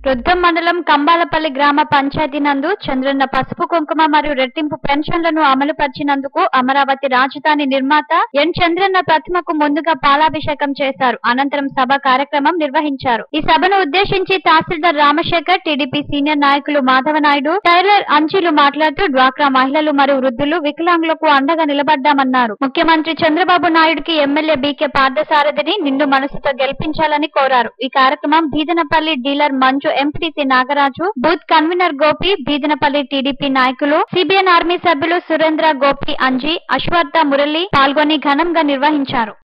రుద్దం మండలం కంబాలపల్లి గ్రామ పంచాయతీ నందు చంద్రన్న పసుపు కుంకుమ మరియు రెట్టింపు పెన్షన్లను అమలు పరిచినందుకు అమరావతి రాజధాని నిర్మాత ఎన్ చంద్రన్న ప్రతిమకు ముందుగా పాలాభిషేకం చేశారు అనంతరం సభ కార్యక్రమం నిర్వహించారు ఈ సభను ఉద్దేశించి తహసీల్దార్ రామశేఖర్ టీడీపీ సీనియర్ నాయకులు మాధవనాయుడు టైలర్ అంచులు మాట్లాడుతూ డ్వాక్రా మహిళలు మరియు వృద్ధులు వికలాంగులకు అండగా నిలబడ్డామన్నారు ముఖ్యమంత్రి చంద్రబాబు నాయుడుకి ఎమ్మెల్యే బీకే పార్థసారథిని నిండు మనసుతో గెలిపించాలని కోరారు ఈ కార్యక్రమం Bidanapalli dealer Manju MPTC Nagaraju booth convener Gopi Bidanapalli TDP నాయకులు సిబిఎన్ ఆర్మీ సభ్యులు సురేంద్ర గోపి అంజీ అశ్వత్థ మురళి పాల్గొని ఘనంగా నిర్వహించారు